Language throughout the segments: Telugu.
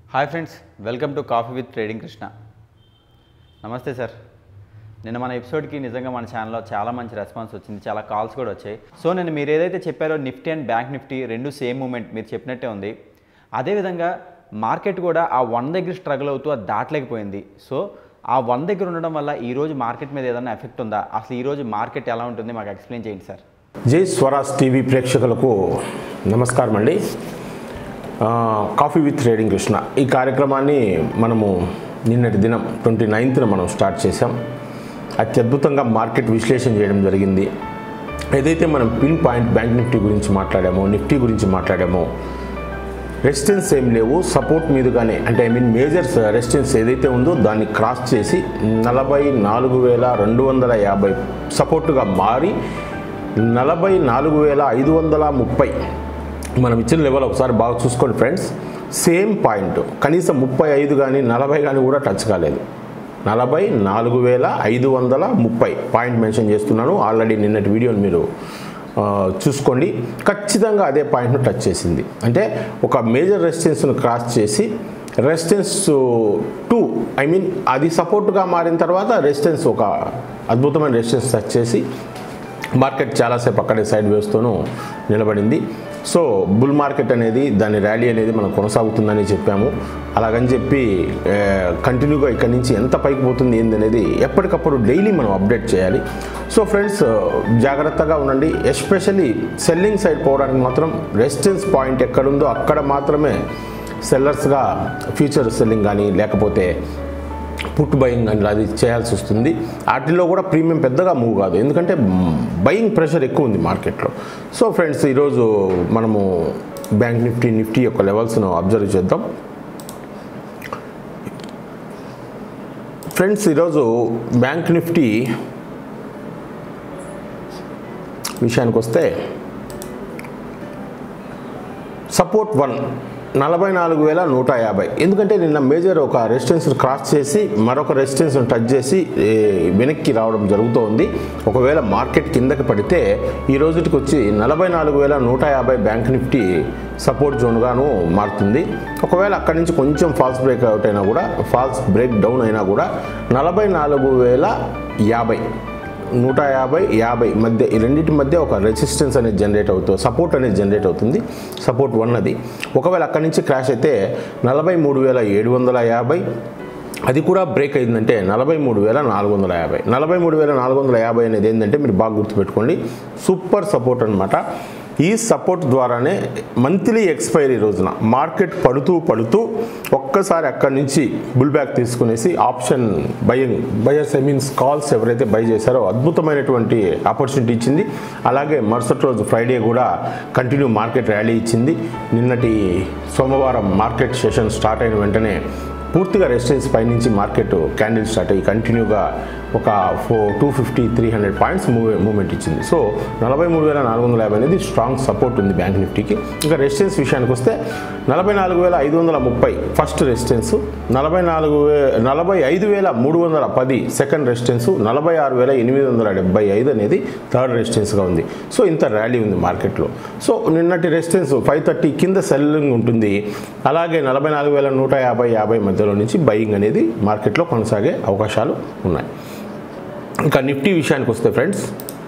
Hi friends welcome to coffee with trading Krishna నమస్తే సార్ నిన్న మన ఎపిసోడ్కి నిజంగా మన ఛానల్లో చాలా మంచి రెస్పాన్స్ వచ్చింది చాలా కాల్స్ కూడా వచ్చాయి సో నేను మీరు ఏదైతే చెప్పారో నిఫ్టీ అండ్ బ్యాంక్ నిఫ్టీ రెండు సేమ్ మూమెంట్ మీరు చెప్పినట్టే ఉంది అదేవిధంగా మార్కెట్ కూడా ఆ వన్ దగ్గర స్ట్రగుల్ అవుతూ అది దాటలేకపోయింది సో ఆ వన్ దగ్గర ఉండడం వల్ల ఈ రోజు మార్కెట్ మీద ఏదైనా ఎఫెక్ట్ ఉందా అసలు ఈ రోజు మార్కెట్ ఎలా ఉంటుంది మాకు ఎక్స్ప్లెయిన్ చేయండి సార్ జై స్వరాజ్ టీవీ ప్రేక్షకులకు నమస్కారం అండి ఆ, కాఫీ విత్ ట్రేడింగ్ కృష్ణ ఈ కార్యక్రమాన్ని మనము నిన్నటి దినం ట్వంటీ నైన్త్న మనం స్టార్ట్ చేసాం అత్యద్భుతంగా మార్కెట్ విశ్లేషణ చేయడం జరిగింది ఏదైతే మనం పిన్ పాయింట్ బ్యాంక్ నిఫ్టీ గురించి మాట్లాడామో నిఫ్టీ గురించి మాట్లాడామో రెసిస్టెన్స్ ఏం లేవు సపోర్ట్ మీదుగానే అంటే ఐ మీన్ మేజర్స్ రెసిస్టెన్స్ ఏదైతే ఉందో దాన్ని క్రాస్ చేసి నలభై నాలుగు వేల రెండు వందల యాభై సపోర్టుగా మారి నలభై నాలుగు వేల ఐదు వందల ముప్పై మనం ఇచ్చిన లెవెల్ ఒకసారి బాగా చూసుకోండి ఫ్రెండ్స్ సేమ్ పాయింట్ కనీసం ముప్పై ఐదు కానీ నలభై కానీ కూడా టచ్ కాలేదు నలభై నాలుగు వేల ఐదు వందల ముప్పై పాయింట్ మెన్షన్ చేస్తున్నాను ఆల్రెడీ నిన్నటి వీడియోని మీరు ఆ, చూసుకోండి ఖచ్చితంగా అదే పాయింట్ను టచ్ చేసింది అంటే ఒక మేజర్ రెసిస్టెన్స్ను క్రాస్ చేసి రెసిస్టెన్స్ టూ ఐ మీన్ అది సపోర్ట్గా మారిన తర్వాత రెసిస్టెన్స్ ఒక అద్భుతమైన రెసిస్టెన్స్ టచ్ చేసి మార్కెట్ చాలాసేపు అక్కడే సైడ్ వేస్తూనూ నిలబడింది సో బుల్ మార్కెట్ అనేది దాని ర్యాలీ అనేది మనం కొనసాగుతుందని చెప్పాము అలాగని చెప్పి ఆ, కంటిన్యూగా ఇక్కడి నుంచి ఎంత పైకి పోతుంది ఏంది అనేది ఎప్పటికప్పుడు డైలీ మనం అప్డేట్ చేయాలి సో ఫ్రెండ్స్ జాగ్రత్తగా ఉండండి ఎస్పెషల్లీ సెల్లింగ్ సైడ్ పోవడానికి మాత్రం రెసిస్టెన్స్ పాయింట్ ఎక్కడుందో అక్కడ మాత్రమే సెల్లర్స్గా ఫ్యూచర్ సెల్లింగ్ కానీ లేకపోతే పుట్ బయింగ్ అని అది చేయాల్సి వస్తుంది వాటిల్లో కూడా ప్రీమియం పెద్దగా మూవ్ కాదు ఎందుకంటే బయింగ్ ప్రెషర్ ఎక్కువ ఉంది మార్కెట్లో సో ఫ్రెండ్స్ ఈరోజు మనము బ్యాంక్ నిఫ్టీ నిఫ్టీ యొక్క లెవెల్స్ను అబ్జర్వ్ చేద్దాం ఫ్రెండ్స్ ఈరోజు బ్యాంక్ నిఫ్టీ విషయానికి వస్తే సపోర్ట్ వన్ నలభై నాలుగు వేల నూట యాభై ఎందుకంటే నిన్న మేజర్ ఒక రెసిస్టెన్స్ క్రాస్ చేసి మరొక రెసిస్టెన్స్ టచ్ చేసి ఏ, వెనక్కి రావడం జరుగుతోంది ఒకవేళ మార్కెట్ కిందకి పడితే ఈ రోజుకి వచ్చి నలభై నాలుగు వేల నూట యాభై బ్యాంక్ నిఫ్టీ సపోర్ట్ జోన్గాను మారుతుంది ఒకవేళ అక్కడి నుంచి కొంచెం ఫాల్స్ బ్రేక్ అవుట్ అయినా కూడా ఫాల్స్ బ్రేక్ డౌన్ అయినా కూడా నలభై నాలుగు వేల యాభై నూట యాభై యాభై మధ్య ఈ రెండింటి మధ్య ఒక రెసిస్టెన్స్ అనేది జనరేట్ అవుతుంది సపోర్ట్ అనేది జనరేట్ అవుతుంది సపోర్ట్ వన్ అది ఒకవేళ అక్కడి నుంచి క్రాష్ అయితే నలభై మూడు వేల ఏడు వందల యాభై అది కూడా బ్రేక్ అయిందంటే నలభై మూడు వేల నాలుగు వందల యాభై నలభై మూడు వేల నాలుగు వందల యాభై అనేది ఏంటంటే మీరు బాగా గుర్తుపెట్టుకోండి సూపర్ సపోర్ట్ అనమాట ఈ సపోర్ట్ ద్వారానే మంత్లీ ఎక్స్పైరీ రోజున మార్కెట్ పడుతూ పడుతూ ఒక్కసారి అక్కడి నుంచి బుల్ బ్యాక్ తీసుకునేసి option buying buyers I means calls ఎవరైతే బై చేశారో అద్భుతమైనటువంటి ఆపర్చునిటీ ఇచ్చింది అలాగే మరుసటి రోజు ఫ్రైడే కూడా కంటిన్యూ మార్కెట్ ర్యాలీ ఇచ్చింది నిన్నటి సోమవారం మార్కెట్ సెషన్ స్టార్ట్ అయిన వెంటనే పూర్తిగా రెసిస్టెన్స్ పైనుంచి మార్కెట్ క్యాండిల్ స్టార్ట్ అయ్యి కంటిన్యూగా ఒక four two fifty three hundred points move movement ఇచ్చింది సో నలభై మూడు వేల నాలుగు వందల యాభై అనేది స్ట్రాంగ్ సపోర్ట్ ఉంది బ్యాంక్ నిఫ్టీకి ఇంకా రెసిస్టెన్స్ విషయానికి వస్తే నలభై నాలుగు వేల ఐదు వందల ముప్పై ఫస్ట్ రెసిస్టెన్స్ నలభై నాలుగు వే నలభై ఐదు వేల మూడు వందల పది సెకండ్ రెసిస్టెన్స్ నలభై ఆరు వేల ఎనిమిది వందల డెబ్బై ఐదు అనేది థర్డ్ రెసిస్టెన్స్గా ఉంది సో ఇంత ర్యాలీ ఉంది మార్కెట్లో సో నిన్నటి రెసిస్టెన్స్ ఫైవ్ థర్టీ కింద సెల్లింగ్ ఉంటుంది అలాగే నలభై నాలుగు వేల నూట యాభై యాభై మధ్యలో నుంచి బయింగ్ అనేది మార్కెట్లో కొనసాగే అవకాశాలు ఉన్నాయి ఇంకా నిఫ్టీ విషయానికి వస్తే ఫ్రెండ్స్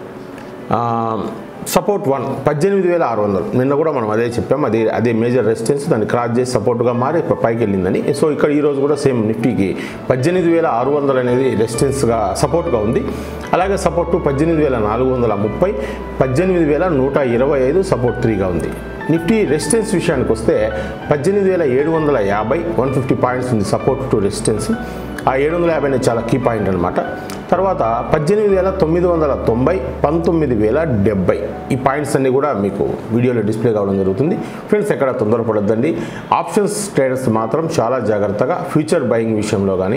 సపోర్ట్ వన్ పద్దెనిమిది వేల ఆరు వందలు నిన్న కూడా మనం అదే చెప్పాం అదే అదే మేజర్ రెసిస్టెన్స్ దాన్ని క్రాస్ చేసి సపోర్ట్గా మారి ఇప్పుడు పైకి వెళ్ళిందని సో ఇక్కడ ఈరోజు కూడా సేమ్ నిఫ్టీకి పద్దెనిమిది వేల ఆరు వందలు అనేది రెసిస్టెన్స్గా సపోర్ట్గా ఉంది అలాగే సపోర్ట్ పద్దెనిమిది వేల నాలుగు వందల ముప్పై పద్దెనిమిది వేల నూట ఇరవై ఐదు సపోర్ట్ త్రీగా ఉంది నిఫ్టీ రెసిస్టెన్స్ విషయానికి వస్తే పద్దెనిమిది వేల ఏడు వందల యాభై వన్ ఫిఫ్టీ పాయింట్స్ ఉంది సపోర్ట్ టు రెసిస్టెన్స్ ఆ ఏడు వందల యాభై అనేది చాలా కీ పాయింట్ అనమాట తర్వాత పద్దెనిమిది వేల తొమ్మిది వందల తొంభై పంతొమ్మిది వేల డెబ్బై ఈ పాయింట్స్ అన్నీ కూడా మీకు వీడియోలో డిస్ప్లే కావడం జరుగుతుంది ఫ్రెండ్స్ ఎక్కడ తొందరపడొద్దండి ఆప్షన్స్ ట్రేడర్స్ మాత్రం చాలా జాగ్రత్తగా ఫ్యూచర్ బయింగ్ విషయంలో కానీ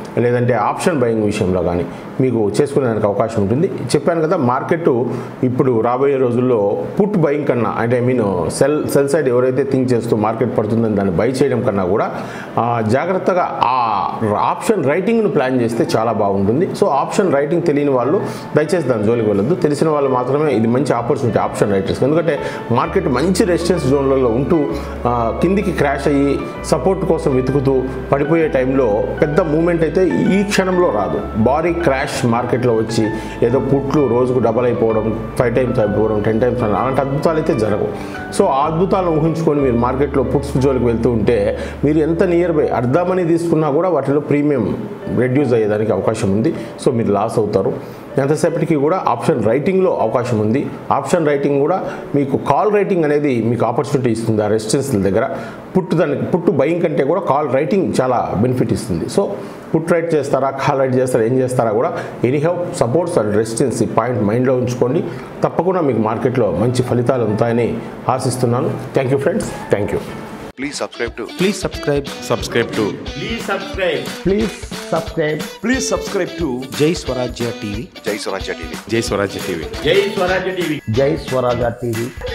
లేదంటే ఆప్షన్ బయింగ్ విషయంలో కానీ మీకు చేసుకునేదానికి అవకాశం ఉంటుంది చెప్పాను కదా మార్కెట్ ఇప్పుడు రాబోయే రోజుల్లో పుట్ బయింగ్ కన్నా అంటే I mean sell sell side ఎవరైతే థింక్ చేస్తూ మార్కెట్ పడుతుందని దాన్ని బై చేయడం కన్నా కూడా ఆ, జాగ్రత్తగా ఆ ఆప్షన్ రైటింగ్ను ప్లాన్ చేస్తే చాలా బాగుంటుంది సో ఆప్షన్ రైటింగ్ తెలియని వాళ్ళు దయచేసి దాని జోలికి వెళ్ళొద్దు తెలిసిన వాళ్ళు మాత్రమే ఇది మంచి ఆపర్చునిటీ ఆప్షన్ రైటర్స్ ఎందుకంటే మార్కెట్ మంచి రెసిస్టెన్స్ జోన్లలో ఉంటూ ఆ, కిందికి క్రాష్ అయ్యి సపోర్ట్ కోసం వెతుకుతూ పడిపోయే టైంలో పెద్ద మూమెంట్ అయితే ఈ క్షణంలో రాదు భారీ క్రాష్ మార్కెట్లో వచ్చి ఏదో పుట్లు రోజుకు డబల్ అయిపోవడం ఫైవ్ టైమ్స్ అయిపోవడం టెన్ టైమ్స్ అలాంటి అద్భుతాలు అయితే జరగవు సో ఆ అద్భుతాలను ఊహించుకొని మీరు మార్కెట్లో పుట్స్ జోలికి వెళ్తూ ఉంటే మీరు ఎంత నియర్ బై అర్ధమని తీసుకున్నా కూడా వాటిలో ప్రీమియం రెడ్యూస్ అయ్యేదానికి అవకాశం ఉంది సో మీరు లాస్ అవుతారు ఎంతసేపటికి కూడా ఆప్షన్ రైటింగ్లో అవకాశం ఉంది ఆప్షన్ రైటింగ్ కూడా మీకు కాల్ రైటింగ్ అనేది మీకు ఆపర్చునిటీ ఇస్తుంది ఆ రెసిస్టెన్స్ల దగ్గర పుట్టు దానికి పుట్టు బయింగ్ కంటే కూడా కాల్ రైటింగ్ చాలా బెనిఫిట్ ఇస్తుంది సో పుట్ రైట్ చేస్తారా కాల్ రైట్ చేస్తారా ఏం చేస్తారా కూడా ఎనీహౌ సపోర్ట్స్ అండ్ రెసిస్టెన్స్ ఈ పాయింట్ మైండ్లో ఉంచుకోండి తప్పకుండా మీకు మార్కెట్లో మంచి ఫలితాలు ఉంటాయని ఆశిస్తున్నాను thank you friends thank you Please subscribe to Please subscribe. subscribe to Please subscribe. Please subscribe. please subscribe to Jai Swarajya TV. Jai Swarajya TV. Jai Swarajya TV. Jai Swarajya TV. Jai Swarajya TV.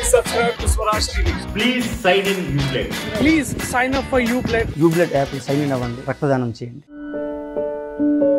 Please sign in Uplay. Please sign up for Uplay యూబ్లెట్ యాప్ సైన్ ఇన్ అవ్వండి రక్తదానం చేయండి